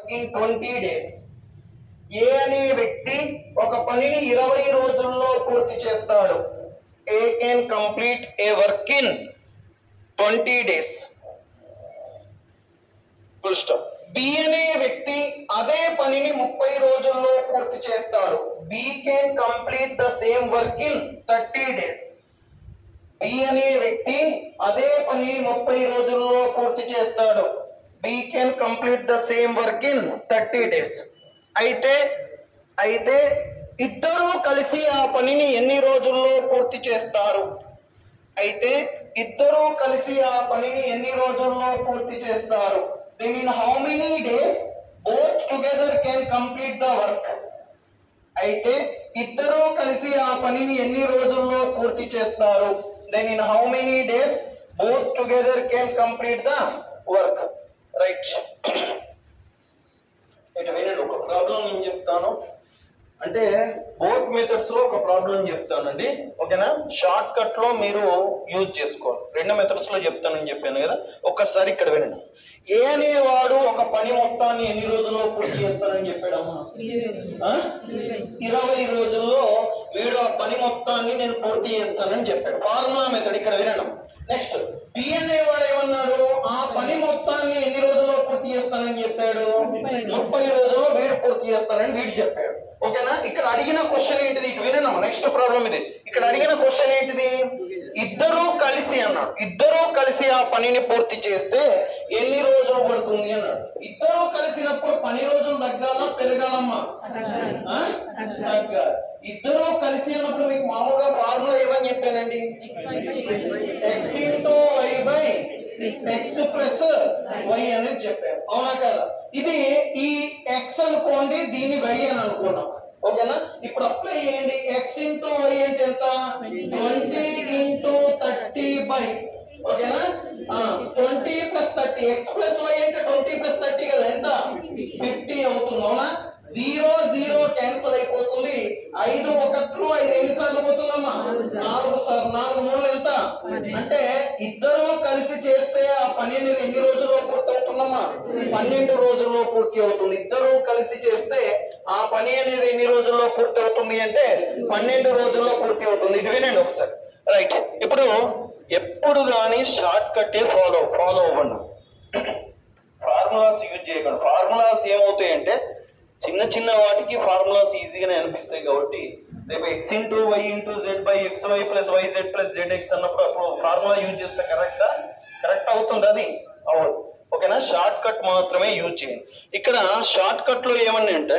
Work in twenty days A అనే వ్యక్తి ఒక పనిని ఇరవై రోజుల్లో పూర్తి చేస్తాడు A can complete a work in twenty days full stop B అనే వ్యక్తి అదే పనిని ముప్పై రోజుల్లో పూర్తి చేస్తాడు B can complete the same work in thirty days B అనే వ్యక్తి అదే పని ముప్పై రోజుల్లో పూర్తి చేస్తాడు B can complete the same work in thirty days అయితే అయితే ఇద్దరూ కలిసి ఆ పనిని ఎన్ని రోజుల్లో పూర్తి చేస్తారు అయితే ఇద్దరూ కలిసి ఆ పనిని ఎన్ని రోజుల్లో పూర్తి చేస్తారు then in how many days both together can complete the work అయితే ఇద్దరూ కలిసి ఆ పనిని ఎన్ని రోజుల్లో పూర్తి చేస్తారు then in how many days both together can complete the work right ఇటు వినండి ఒక ప్రాబ్లం నేను చెప్తాను అంటే బోత్ మెథడ్స్ లో ఒక ప్రాబ్లం చెప్తానండి ఓకేనా షార్ట్ కట్ లో మీరు యూజ్ చేసుకోవాలి రెండు మెథడ్స్ లో చెప్తానని చెప్పాను కదా ఒక్కసారి ఇక్కడ వినండి ఏ అనేవాడు ఒక పని మొత్తాన్ని ఎన్ని రోజుల్లో పూర్తి చేస్తానని చెప్పాడమ్మా ఆ? ఇరవై రోజుల్లో వీడు ఆ పని మొత్తాన్ని నేను పూర్తి చేస్తానని చెప్పాడు ఫార్ములా మెథడ్ ఇక్కడ వినడం నెక్స్ట్ బి అనేవాడు ఏమన్నాడు ఆ పని మొత్తాన్ని ఎన్ని రోజుల్లో పూర్తి చేస్తానని చెప్పాడు ముప్పై రోజుల్లో వీడు పూర్తి చేస్తానని వీడు చెప్పాడు ఓకేనా ఇక్కడ అడిగిన క్వశ్చన్ ఏంటిది ఇటు వినడం నెక్స్ట్ ప్రాబ్లం ఇది ఇక్కడ అడిగిన క్వశ్చన్ ఏంటిది ఇద్దరూ కలిసి అన్నాడు ఇద్దరూ కలిసి ఆ పనిని పూర్తి చేస్తే ఎన్ని రోజులు పడుతుంది అన్నాడు ఇద్దరూ కలిసినప్పుడు పని రోజులు తగ్గాల పెరగాలమ్మా ఆ? తగ్గాలి ఇద్దరూ కలిసి అన్నప్పుడు మీకు మామూలుగా ఫార్ములా ఏమని చెప్పానండి X into Y by X plus Y అనేది చెప్పాను అవునా కదా ఇది ఈ ఎక్స్ అనుకోండి దీని వై అని అనుకున్నాం ఓకేనా ఇప్పుడు అప్లై చేయండి ఎక్స్ ఇంటూ వై అంటే ఎంత ట్వంటీ ఇంటూ థర్టీ బై ఓకేనా twenty plus thirty X plus Y అంటే ట్వంటీ ప్లస్ థర్టీ కదా ఎంత ఫిఫ్టీ అవుతుంది అవునా జీరో జీరో క్యాన్సిల్ అయిపోతుంది ఐదు ఒకట్లు ఐదు ఎన్ని సార్లు పోతుందమ్మా నాలుగు సార్లు నాలుగు మూడు ఎంత అంటే ఇద్దరు కలిసి చేస్తే ఆ పని అనేది ఎన్ని రోజుల్లో పూర్తి అవుతుందమ్మా పన్నెండు రోజుల్లో పూర్తి అవుతుంది ఇద్దరు కలిసి చేస్తే ఆ పని అనేది ఎన్ని రోజుల్లో పూర్తి అవుతుంది అంటే పన్నెండు రోజుల్లో పూర్తి అవుతుంది ఇది వినండి ఒకసారి రైట్ ఇప్పుడు ఎప్పుడు కానీ షార్ట్ కట్ ఫాలో ఫాలో అవ్వండి ఫార్ములాస్ యూజ్ చేయకండి ఫార్ములాస్ ఏమవుతాయంటే చిన్న చిన్న వాటికి ఫార్ములాస్ ఈజీగానే అనిపిస్తాయి కాబట్టి రేపు X into Y into Z by X Y plus Y Z plus Z X అన్నప్పుడు అప్పుడు ఫార్ములా యూజ్ చేస్తే కరెక్టా కరెక్ట్ అవుతుంది అది అవ్వదు ఓకేనా షార్ట్ కట్ మాత్రమే యూజ్ చేయండి ఇక్కడ షార్ట్ కట్ లో ఏమన్నా అంటే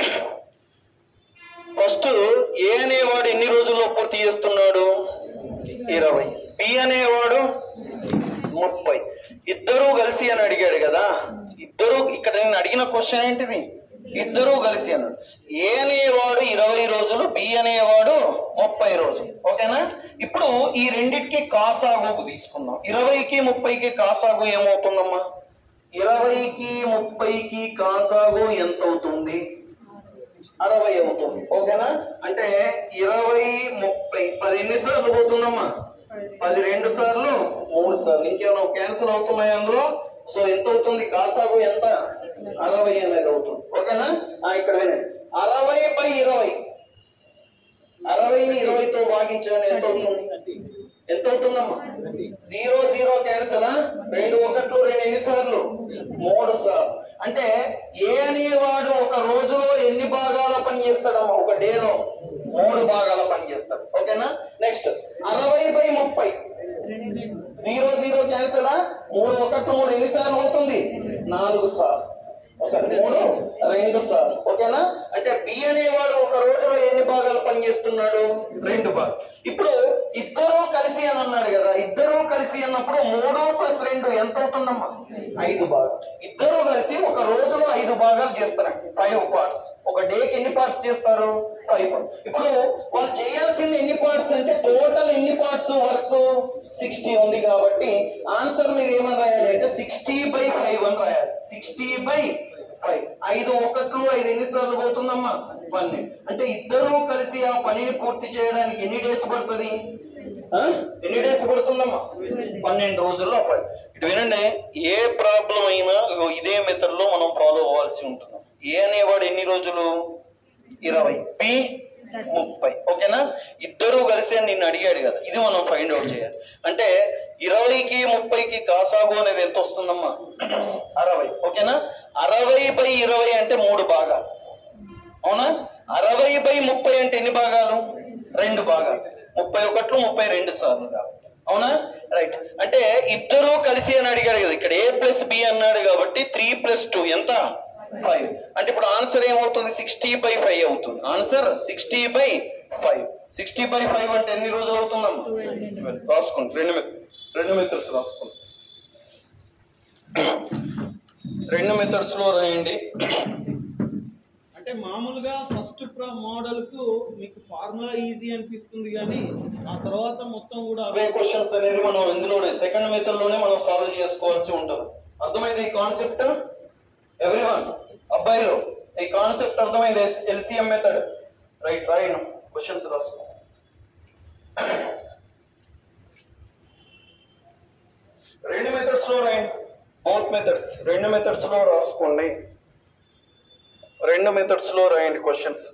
ఫస్ట్ ఏ అనేవాడు ఎన్ని రోజుల్లో పూర్తి చేస్తున్నాడు ఇరవై బి అనేవాడు ముప్పై ఇద్దరూ కలిసి అని అడిగాడు కదా ఇద్దరు ఇక్కడ నేను అడిగిన క్వశ్చన్ ఏంటిది ఇద్దరూ కలిసి అన్నాడు ఏ అనేవాడు ఇరవై రోజులు బి అనేవాడు ముప్పై రోజులు ఓకేనా ఇప్పుడు ఈ రెండిటికి కాసాగు తీసుకుందాం ఇరవైకి ముప్పైకి కాసాగు ఏమవుతుందమ్మా ఇరవైకి ముప్పైకి కాసాగు ఎంత అవుతుంది అరవై అవుతుంది ఓకేనా అంటే ఇరవై ముప్పై పది ఎన్ని సార్లు పోతుందమ్మా పది రెండు సార్లు మూడు సార్లు ఇంకేమైనా క్యాన్సిల్ అవుతున్నాయి అందులో సో ఎంత అవుతుంది కాసాగు ఎంత అరవై అనేది అవుతుంది ఓకేనా ఆ, ఇక్కడ వినండి అరవై బై ఇరవై అరవైని ఇరవైతో భాగించండి ఎంత అవుతుంది ఎంత అవుతుందమ్మా జీరో జీరో క్యాన్సల్ రెండు ఒకట్లు రెండు ఎన్ని సార్లు మూడు సార్లు అంటే ఏ అనేవాడు ఒక రోజులో ఎన్ని భాగాల పని చేస్తాడమ్మా ఒక డేలో మూడు భాగాల పని చేస్తాడు ఓకేనా నెక్స్ట్ అరవై బై ముప్పై జీరో జీరో క్యాన్సల్ మూడు ఒకటి మూడు ఎన్ని సార్లు అవుతుంది నాలుగు సార్లు ఒకటి మూడు రెండు సార్లు ఓకేనా అంటే బి అనేవాడు ఒక రోజులో ఎన్ని భాగాలు పనిచేస్తున్నాడు రెండు భాగాలు ఇప్పుడు ఇద్దరు కలిసి అని అన్నాడు కదా ఇద్దరు కలిసి అన్నప్పుడు మూడు ప్లస్ రెండు ఎంత అవుతుందమ్మా ఐదు భాగాలు ఇద్దరు కలిసి ఒక రోజులో ఐదు భాగాలు చేస్తారు ఫైవ్ పార్ట్స్ ఒక డేకి ఎన్ని పార్ట్స్ చేస్తారు ఫైవ్ పార్ట్స్ ఇప్పుడు వాళ్ళు చేయాల్సింది ఎన్ని పార్ట్స్ అంటే టోటల్ ఎన్ని పార్ట్స్ వర్క్ సిక్స్టీ ఉంది కాబట్టి ఆన్సర్ మీరు ఏమని రాయాలి అంటే సిక్స్టీ బై ఫైవ్ అని రాయాలి సిక్స్టీ బై ఫైవ్ ఐదు ఒకట్లు ఐదు ఎన్ని సార్లు పోతుందమ్మా పన్నెండు అంటే ఇద్దరు కలిసి ఆ పనిని పూర్తి చేయడానికి ఎన్ని డేస్ పడుతుంది ఆ? ఎన్ని డేస్ పడుతుందమ్మా పన్నెండు రోజుల్లో పని ఇటు వినండి ఏ ప్రాబ్లం అయినా ఇగో ఇదే మెథడ్ లో మనం ఫాలో అవ్వాల్సి ఉంటుంది ఏ అనేవాడు ఎన్ని రోజులు ఇరవై పి ముప్పై ఓకేనా ఇద్దరు కలిసి నిన్ను అడిగాడు కదా ఇది మనం ఫైండ్ అవుట్ చేయాలి అంటే ఇరవైకి ముప్పైకి కాసాగు అనేది ఎంత వస్తుందమ్మా అరవై ఓకేనా అరవై బై ఇరవై అంటే మూడు భాగాలు అవునా అరవై బై ముప్పై అంటే ఎన్ని భాగాలు రెండు భాగాలు ముప్పై ఒకట్లు ముప్పై రెండు సార్లు కాబట్టి అవునా రైట్ అంటే ఇద్దరు కలిసి అని అడిగాడు కదా ఇక్కడ ఏ ప్లస్ బి అన్నాడు కాబట్టి త్రీ ప్లస్ టూ ఎంత ఫైవ్ అంటే ఇప్పుడు ఆన్సర్ ఏమవుతుంది సిక్స్టీ బై ఫైవ్ అవుతుంది answer sixty by five sixty by five అంటే ఎన్ని రోజులు అవుతుందమ్మా రాసుకోండి రెండు మె- రెండు మెథడ్స్ రాసుకోండి రెండు మెథడ్స్ లో రాయండి అంటే మామూలుగా ఫస్ట్ మోడల్ కు మీకు ఫార్ములా ఈజీ అనిపిస్తుంది కానీ ఆ తర్వాత మొత్తం కూడా అవే క్వశ్చన్స్ అనేది మనం ఇందులోనే సెకండ్ మెథడ్ లోనే మనం సాల్వ్ చేసుకోవాల్సి ఉంటుంది అర్థమైంది ఈ కాన్సెప్ట్ ఎవ్రీవన్ అబ్బాయిలు ఈ కాన్సెప్ట్ అర్థమైంది ఎల్సిఎం మెథడ్ రైట్ రాయను క్వశ్చన్స్ రాసుకో రెండు మెథడ్స్ లో రాయండి బోత్ మెథడ్స్ రెండు మెథడ్స్ లో రాసుకోండి రెండు మెథడ్స్ లో రాయండి క్వశ్చన్స్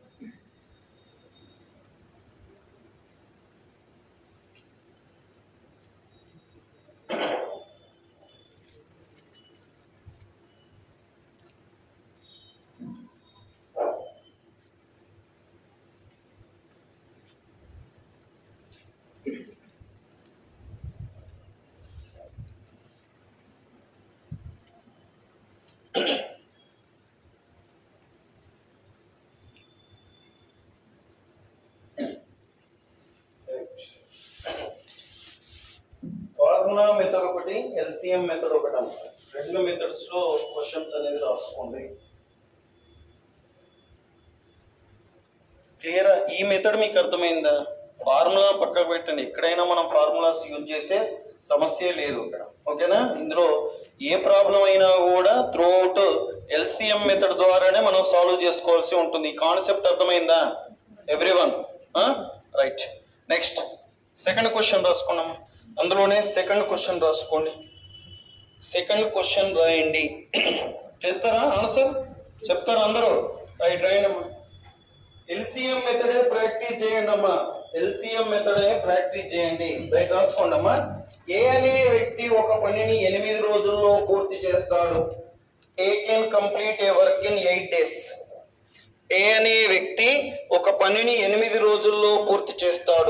ఫార్ములా మెథడ్ ఒకటి ఎల్సిఎం మెథడ్ ఒకటి అన్నమాట రెండు మెథడ్స్ లో క్వశ్చన్స్ అనేది రాసుకోండి క్లియర్ ఈ మెథడ్ మీకు అర్థమైందా ఫార్ములా పక్కకు పెట్టండి ఎక్కడైనా మనం ఫార్ములాస్ యూజ్ చేసే సమస్య లేదు ఇక్కడ ఓకేనా ఇందులో ఏ ప్రాబ్లం అయినా కూడా త్రూ అవుట్ ఎల్సిఎం మెథడ్ ద్వారానే మనం సాల్వ్ చేసుకోవాల్సి ఉంటుంది ఈ కాన్సెప్ట్ అర్థమైందా every one right next second question రాసుకున్నాం అందులోనే సెకండ్ క్వశ్చన్ రాసుకోండి సెకండ్ క్వశ్చన్ రాయండి చేస్తారా ఆన్సర్ చెప్తారా అందరూ రైట్ రాయండి అమ్మా ఎల్సిఎం మెథడే ప్రాక్టీస్ చేయండి అమ్మా ఎల్సిఎం మెథడే ప్రాక్టీస్ చేయండి రైట్ రాసుకోండి అమ్మా ఏ అనే వ్యక్తి ఒక పనిని ఎనిమిది రోజుల్లో పూర్తి చేస్తాడు A can complete a work in eight days A అనే వ్యక్తి ఒక పనిని ఎనిమిది రోజుల్లో పూర్తి చేస్తాడు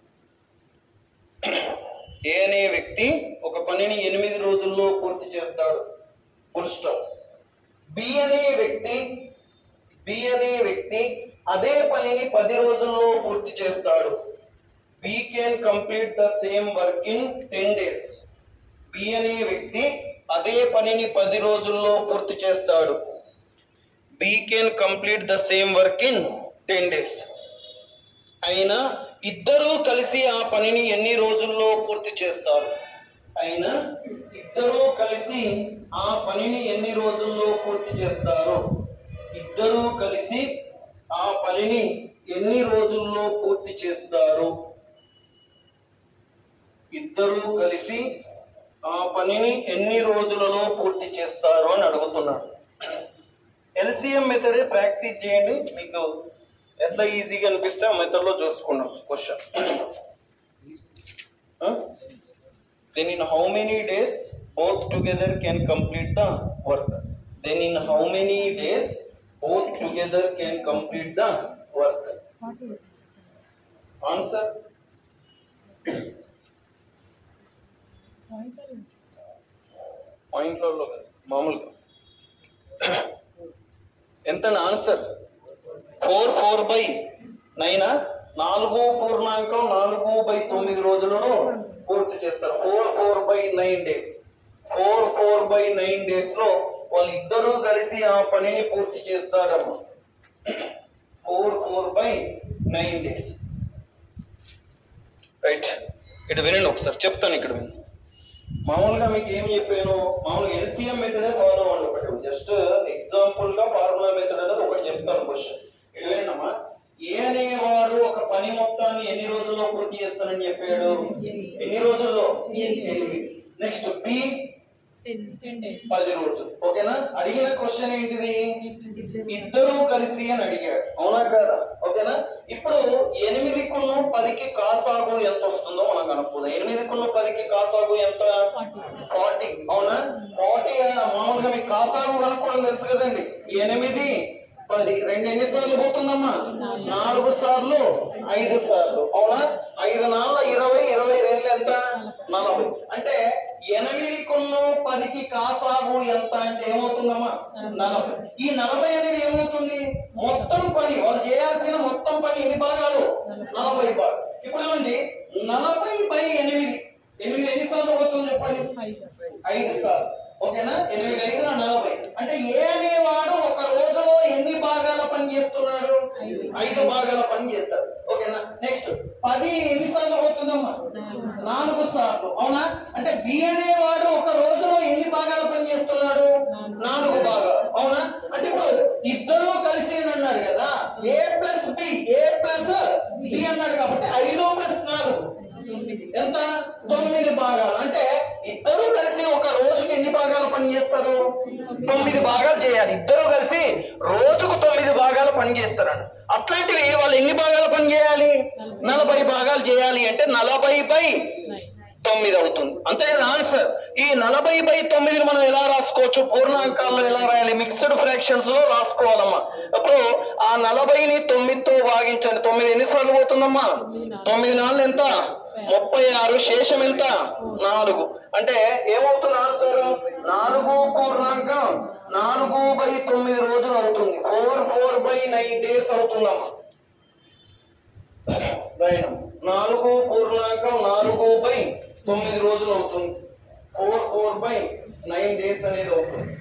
ఏ అనే వ్యక్తి ఒక పనిని ఎనిమిది రోజుల్లో పూర్తి చేస్తాడు ఫుల్ స్టాప్ బి అనే వ్యక్తి బి అనే వ్యక్తి అదే పనిని పది రోజుల్లో పూర్తి చేస్తాడు B can complete the same work in ten days B అనే వ్యక్తి అదే పనిని పది రోజుల్లో పూర్తి చేస్తాడు B can complete the same work in ten days అయినా ఇద్దరూ కలిసి ఆ పనిని ఎన్ని రోజుల్లో పూర్తి చేస్తారు అయినా ఇద్దరూ కలిసి ఆ పనిని ఎన్ని రోజుల్లో పూర్తి చేస్తారు ఇద్దరూ కలిసి ఆ పనిని ఎన్ని రోజుల్లో పూర్తి చేస్తారు ఇద్దరూ కలిసి ఆ పనిని ఎన్ని రోజులలో పూర్తి చేస్తారు అని అడుగుతున్నాడు ఎల్సిఎం మెథడే ప్రాక్టీస్ చేయండి మీకు ఎట్లా ఈజీగా అనిపిస్తే ఆ మెథడ్ లో చూసుకున్నాం question then in how many days both together can complete the work then in how many days both together can complete the work answer పాయింట్లలో కాదు, మామూలుగా ఎంత ఆన్సర్ ఫోర్ ఫోర్ బై నైనా నాలుగు పూర్ణాంకం నాలుగు బై తొమ్మిది రోజులలో పూర్తి చేస్తారు four four by nine days four four by nine days లో వాళ్ళు ఇద్దరూ కలిసి ఆ పనిని పూర్తి చేస్తారమ్మా four four by nine days right ఇటు వినండి ఒకసారి చెప్తాను ఇక్కడ వినండి మామూలుగా మీకు ఏం చెప్పాను మామూలుగా ఎల్సిఎం మెథడే ఫాలో అవ్వండి ఒకటి జస్ట్ ఎగ్జాంపుల్ గా ఫార్ములా మెథడ్ అనేది ఒకటి చెప్తాను క్వశ్చన్ ఏంటమ్మా ఏ అనేవాడు ఒక పని మొత్తాన్ని ఎన్ని రోజుల్లో పూర్తి చేస్తానని చెప్పాడు ఎన్ని రోజుల్లో ఎనిమిది next B ten ten days పది రోజులు ఓకేనా అడిగిన క్వశ్చన్ ఏంటిది ఇద్దరు కలిసి అని అడిగాడు అవునా కదా ఓకేనా ఇప్పుడు ఎనిమిది కున్ను పదికి కాసాగు ఎంత వస్తుందో మనం కనుక్కుందాం ఎనిమిది కున్ను పదికి కాసాగు ఎంత ఫార్టీ అవునా ఫార్టీ మామూలుగా మీకు కాసాగు కనుక్కోవడం తెలుసు కదండి ఎనిమిది పది రెండు ఎన్ని సార్లు పోతుందమ్మా నాలుగు సార్లు ఐదు సార్లు అవునా ఐదు నాలుగు ఇరవై ఇరవై రెండు ఎంత నలభై అంటే ఎనిమిది కొన్ను పదికి కాసాగు ఎంత అంటే ఏమవుతుందమ్మా నలభై ఈ నలభై అనేది ఏమవుతుంది మొత్తం పని వాళ్ళు చేయాల్సిన మొత్తం పని ఎన్ని భాగాలు నలభై భాగాలు ఇప్పుడు ఏమండి నలభై బై ఎనిమిది ఎనిమిది ఎన్ని సార్లు పోతుంది చెప్పండి ఫైవ్ సార్ ఐదు సార్లు ఓకేనా ఎనిమిది ఐదు నలభై అంటే ఏ అనేవాడు ఒక రోజులో ఎన్ని భాగాల పని చేస్తున్నాడు ఐదు భాగాల పని చేస్తాడు ఓకేనా నెక్స్ట్ పది ఎన్ని సార్లు పోతుందమ్మా నాలుగు సార్లు అవునా అంటే బి అనేవాడు ఒక రోజులో ఎన్ని భాగాల పని చేస్తున్నాడు నాలుగు భాగాలు అవునా అంటే ఇప్పుడు ఇద్దరు కలిసి అని అన్నాడు కదా A plus B A plus B అన్నాడు కాబట్టి ఐదు ప్లస్ నాలుగు తొమ్మిది ఎంత తొమ్మిది భాగాలు అంటే ఇద్దరు కలిసి ఒక రోజుకి ఎన్ని భాగాలు పని చేస్తారు తొమ్మిది భాగాలు చేయాలి ఇద్దరు కలిసి రోజుకు తొమ్మిది భాగాలు పని చేస్తారండి అట్లాంటివి వాళ్ళు ఎన్ని భాగాలు పని చేయాలి నలభై భాగాలు చేయాలి అంటే నలభై బై నైన్ తొమ్మిది అవుతుంది అంతే కదా ఆన్సర్ ఈ నలభై బై తొమ్మిదిని మనం ఎలా రాసుకోవచ్చు పూర్ణాంకాల్లో ఎలా రాయాలి మిక్స్డ్ ఫ్రాక్షన్స్ లో రాసుకోవాలమ్మా అప్పుడు ఆ నలభైని తొమ్మిదితో భాగించండి తొమ్మిది ఎన్నిసార్లు పోతుందమ్మా తొమ్మిది నాలుగు ఎంత ముప్పై ఆరు శేషం ఎంత నాలుగు అంటే ఏమవుతుంది ఆన్సర్ నాలుగు పూర్ణాంకం నాలుగు బై తొమ్మిది రోజులు అవుతుంది four four by nine days అవుతుందమ్మా రాయడం నాలుగు పూర్ణాంకం నాలుగు బై తొమ్మిది రోజులు అవుతుంది four four by nine days అనేది అవుతుంది